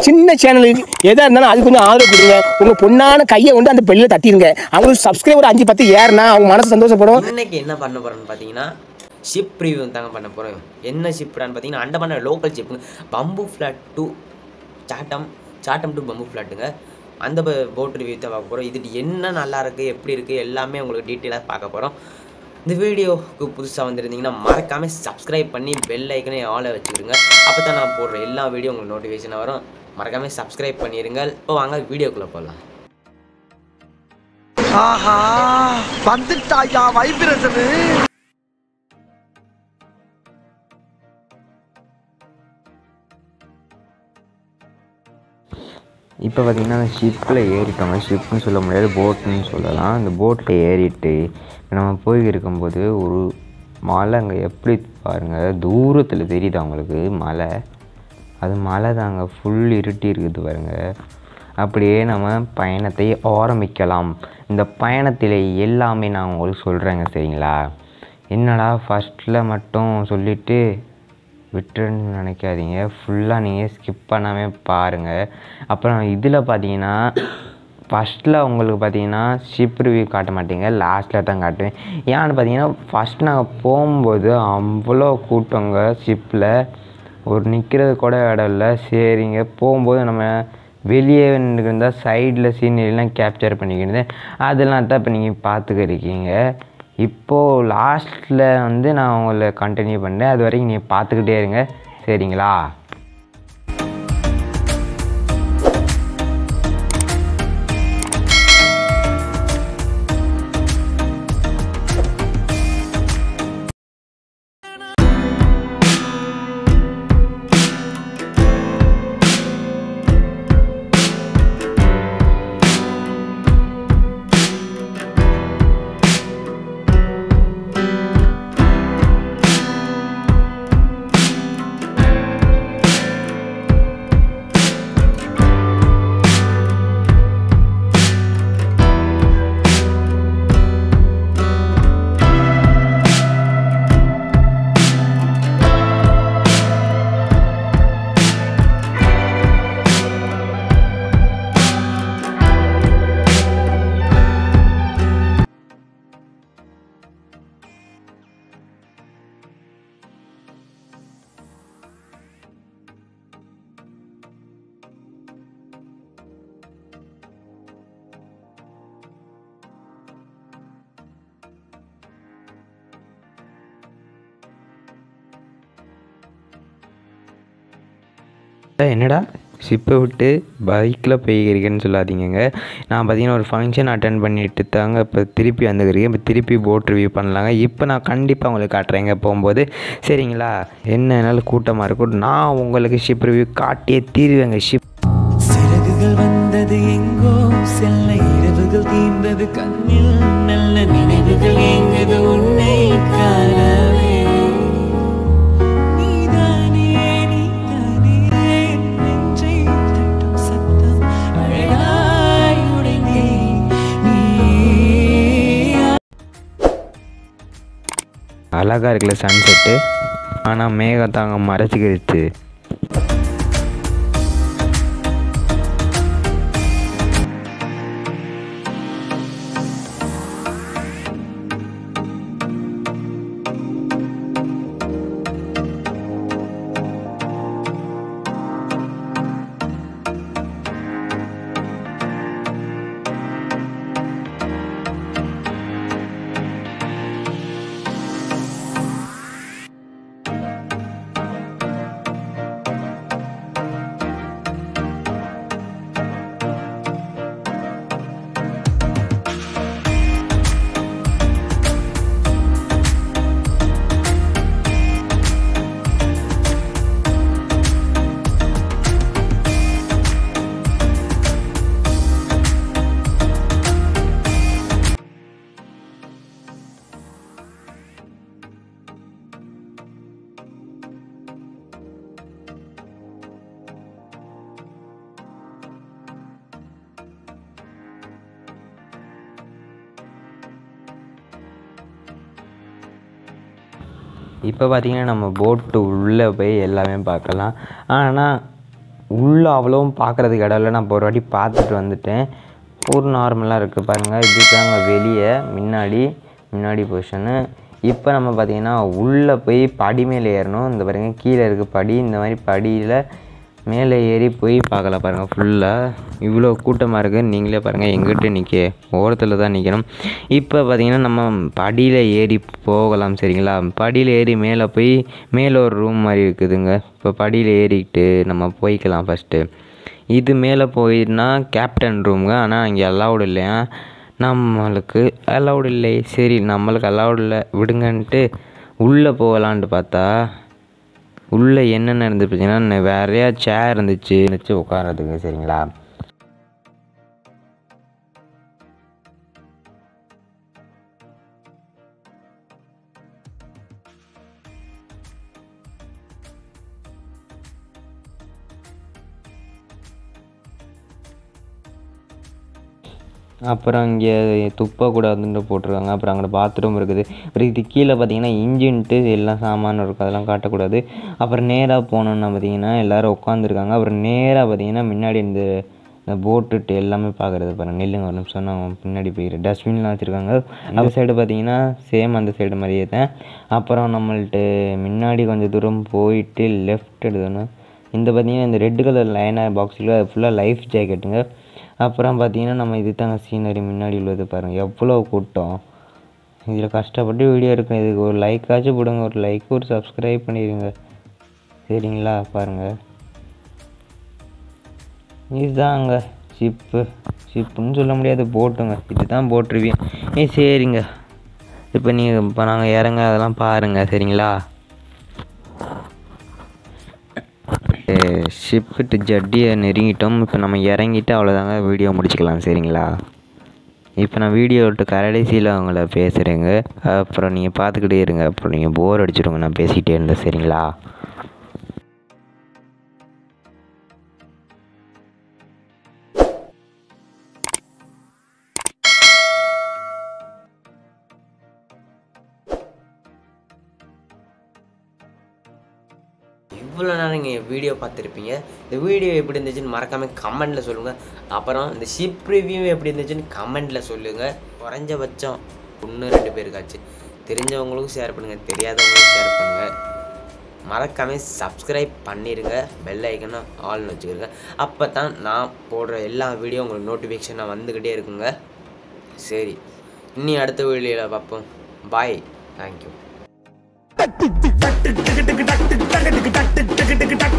சின்ன சேனலுக்கு எதாக இருந்தாலும் அது கொஞ்சம் ஆதரவு கொடுங்க உங்கள் பொண்ணான கையை வந்து அந்த பெல்லில் தட்டிடுங்க அவங்களுக்கு சப்ஸ்கிரைபர் அஞ்சு பத்து ஏறுனா அவங்க மனசு சந்தோஷப்படும் இன்னைக்கு என்ன பண்ண போறோம்னு பார்த்தீங்கன்னா ஷிப் ரிவ்யூ தாங்க பண்ண போகிறோம் என்ன ஷிப்டான்னு பார்த்தீங்கன்னா அண்டமான லோக்கல் ஷிப்புங்க பம்பு ஃப்ளாட் டு சாட்டம் சாட்டம் டு பம்பு ஃப்ளாட்டுங்க அந்த போட் ரிவ்யூ தான் பார்க்க போகிறோம் இது என்ன நல்லா இருக்குது எப்படி இருக்குது எல்லாமே உங்களுக்கு டீட்டெயிலாக பார்க்க போகிறோம் இந்த வீடியோவுக்கு புதுசாக வந்திருந்தீங்கன்னா மறக்காமல் சப்ஸ்கிரைப் பண்ணி பெல் ஐக்கனே ஆளை வச்சுக்கிடுங்க அப்போ தான் நான் போடுற எல்லா வீடியோ உங்களுக்கு நோட்டிஃபிகேஷன் வரும் மறக்காமல் சப்ஸ்கிரைப் பண்ணிடுங்க இப்போ வாங்க வீடியோக்குள்ளே போகலாம் ஆஹா வந்துட்டாயா வைப்ரேஷனு இப்போ பார்த்தீங்கன்னா அந்த ஷிப்பில் ஏறிட்டோங்க ஷிப்னு சொல்ல முடியாது போட்டுன்னு சொல்லலாம் அந்த போட்டில் ஏறிட்டு நம்ம போய் இருக்கும்போது ஒரு மலை அங்கே எப்படி பாருங்கள் தூரத்தில் தெரியுது அவங்களுக்கு மலை அது மலை தாங்க ஃபுல் இருட்டி இருக்குது பாருங்க அப்படியே நம்ம பயணத்தை ஆரம்பிக்கலாம் இந்த பயணத்தில் எல்லாமே நான் உங்களுக்கு சொல்கிறேங்க சரிங்களா என்னடா ஃபஸ்ட்டில் மட்டும் சொல்லிவிட்டு விட்டுருன்னு நினைக்காதீங்க ஃபுல்லாக நீங்கள் ஸ்கிப் பண்ணாமல் பாருங்கள் அப்புறம் இதில் பார்த்தீங்கன்னா ஃபஸ்ட்டில் உங்களுக்கு பார்த்தீங்கன்னா ஷிப் ரிவ்யூ காட்ட மாட்டீங்க லாஸ்ட்டில் தான் காட்டுவேன் ஏன்னு பார்த்தீங்கன்னா ஃபஸ்ட் நாங்கள் போகும்போது அவ்வளோ கூட்டங்க ஷிப்பில் ஒரு நிற்கிறது கூட இடம் இல்லை சரிங்க போகும்போது நம்ம வெளியே இருந்தால் சைடில் சீனரிலாம் கேப்சர் பண்ணிக்கிட்டு அதெல்லாம் தான் இப்போ நீங்கள் பார்த்துக்கிருக்கீங்க இப்போது லாஸ்ட்டில் வந்து நான் உங்களை கண்டினியூ பண்ணுறேன் அது வரைக்கும் நீங்கள் பார்த்துக்கிட்டே இருங்க சரிங்களா என்னடா ஷிப்பை விட்டு பைக்கில் போய்க்கிறீங்கன்னு சொல்லாதீங்கங்க நான் பார்த்தீங்கன்னா ஒரு ஃபங்க்ஷன் அட்டன் பண்ணிட்டு தாங்க இப்போ திருப்பி வந்துக்கிறீங்க இப்போ திருப்பி போட் ரிவ்யூ பண்ணலாங்க இப்போ நான் கண்டிப்பாக உங்களுக்கு காட்டுறேங்க போகும்போது சரிங்களா என்னன்னாலும் கூட்டமாக இருக்கும் நான் உங்களுக்கு ஷிப் ரிவ்யூ காட்டியே தீருவேங்க ஷிப் சிறகுகள் வந்தது எங்கோ செல்ல இரவுகள் தீர்ந்தது கண்ணில் நல்ல நினைவுகள் எங்குது உன்னை காணவே நீதானே நீதானே என் நெஞ்சை தட்டும் சத்தம் அழகாய் உடைந்தே நீ அழகாக இருக்குல்ல சன்செட்டு ஆனால் மேகத்தாங்க மறைச்சிக்கிடுச்சு இப்போ பார்த்தீங்கன்னா நம்ம போட்டு உள்ளே போய் எல்லாமே பார்க்கலாம் ஆனால் உள்ளே அவ்வளோவும் பார்க்குறதுக்கு இடம் இல்லை நான் இப்போ ஒரு வாட்டி பார்த்துட்டு வந்துட்டேன் ஒரு நார்மலாக இருக்குது பாருங்கள் இதுதாங்க வெளியே முன்னாடி முன்னாடி பொசிஷனு இப்போ நம்ம பார்த்தீங்கன்னா உள்ளே போய் படி மேலே ஏறணும் இந்த பாருங்க கீழே இருக்குது படி இந்த மாதிரி படியில் மேலே ஏறி போய் பார்க்கலாம் பாருங்கள் ஃபுல்லாக இவ்வளோ கூட்டமாக இருக்குது நீங்களே பாருங்கள் எங்கிட்ட நிற்க ஓரத்தில் தான் நிற்கணும் இப்போ பார்த்தீங்கன்னா நம்ம படியில் ஏறி போகலாம் சரிங்களா படியில் ஏறி மேலே போய் மேலே ஒரு ரூம் மாதிரி இருக்குதுங்க இப்போ படியில் ஏறிக்கிட்டு நம்ம போய்க்கலாம் ஃபஸ்ட்டு இது மேலே போயின்னா கேப்டன் ரூமுங்க ஆனால் இங்கே அலௌடு இல்லையா நம்மளுக்கு அலௌடு இல்லை சரி நம்மளுக்கு அலௌடு இல்லை விடுங்கன்ட்டு உள்ளே போகலான்ட்டு பார்த்தா உள்ளே என்னென்ன இருந்து பார்த்தீங்கன்னா நிறையா சேர் இருந்துச்சு வச்சு உட்காரதுக்கு சரிங்களா அப்புறம் இங்கே துப்பக்கூடாதுன்னு போட்டிருக்காங்க அப்புறம் அங்கே பாத்ரூம் இருக்குது அப்புறம் இது கீழே பார்த்தீங்கன்னா இன்ஜின்ட்டு எல்லாம் சாமான் இருக்கும் அதெல்லாம் காட்டக்கூடாது அப்புறம் நேராக போனோம்னா பார்த்தீங்கன்னா எல்லோரும் உட்காந்துருக்காங்க அப்புறம் நேராக பார்த்தீங்கன்னா முன்னாடி இந்த இந்த போட்டுட்டு எல்லாமே பார்க்குறது பாருங்க நில்லுங்க ஒரு நிமிஷம் நான் பின்னாடி போயிடுறேன் டஸ்ட்பின்லாம் வச்சுருக்காங்க அந்த சைடு பார்த்தீங்கன்னா சேம் அந்த சைடு மாதிரியே தான் அப்புறம் நம்மள்ட்ட முன்னாடி கொஞ்சம் தூரம் போயிட்டு லெஃப்ட் எடுக்கணும் இந்த பார்த்தீங்கன்னா இந்த ரெட் கலர் லைனாக பாக்ஸில் ஃபுல்லாக லைஃப் ஜாக்கெட்டுங்க அப்புறம் பார்த்தீங்கன்னா நம்ம இது தாங்க சீனரி முன்னாடி உள்ளது பாருங்கள் எவ்வளோ கூட்டம் இதில் கஷ்டப்பட்டு வீடியோ இருக்கும் இதுக்கு ஒரு லைக்காச்சும் போடுங்க ஒரு லைக் ஒரு சப்ஸ்கிரைப் பண்ணிடுங்க சரிங்களா பாருங்கள் இதுதாங்க ஷிப்பு ஷிப்புன்னு சொல்ல முடியாது போட்டுங்க இதுதான் போட்டிருவீங்க ஏ சரிங்க இப்போ நீங்கள் இப்போ நாங்கள் இறங்க அதெல்லாம் பாருங்கள் சரிங்களா ஷிப்ட்டு ஜட்டியை நெருங்கிட்டோம் இப்போ நம்ம இறங்கிட்டு அவ்வளோதாங்க வீடியோ முடிச்சுக்கலாம் சரிங்களா இப்போ நான் வீடியோ விட்டு கடைசியில் அவங்கள பேசுகிறேங்க அப்புறம் நீங்கள் பார்த்துக்கிட்டே இருங்க அப்புறம் நீங்கள் போர் அடிச்சிடுங்க நான் பேசிக்கிட்டே இருந்தேன் சரிங்களா இவ்வளோ நேரம் நீங்கள் வீடியோ பார்த்துருப்பீங்க இந்த வீடியோ எப்படி இருந்துச்சுன்னு மறக்காமல் கமெண்ட்டில் சொல்லுங்கள் அப்புறம் இந்த ஷிப் ரிவ்யூ எப்படி இருந்துச்சுன்னு கமெண்ட்டில் சொல்லுங்கள் குறைஞ்சபட்சம் ஒன்று ரெண்டு பேருக்காச்சு தெரிஞ்சவங்களுக்கும் ஷேர் பண்ணுங்கள் தெரியாதவங்களுக்கும் ஷேர் பண்ணுங்கள் மறக்காம சப்ஸ்கிரைப் பண்ணிடுங்க பெல் ஐக்கனை ஆல்னு வச்சுக்கிறங்க அப்போ தான் நான் போடுற எல்லா வீடியோ உங்களுக்கு நோட்டிஃபிகேஷனாக வந்துக்கிட்டே இருக்குங்க சரி இனி அடுத்த வீடியோவில் பார்ப்போம் பாய் தேங்க்யூ டக்கு டக்கு டக்கு டக்கு டக்கு டக்கு டக்கு டக்கு டக்கு டக்கு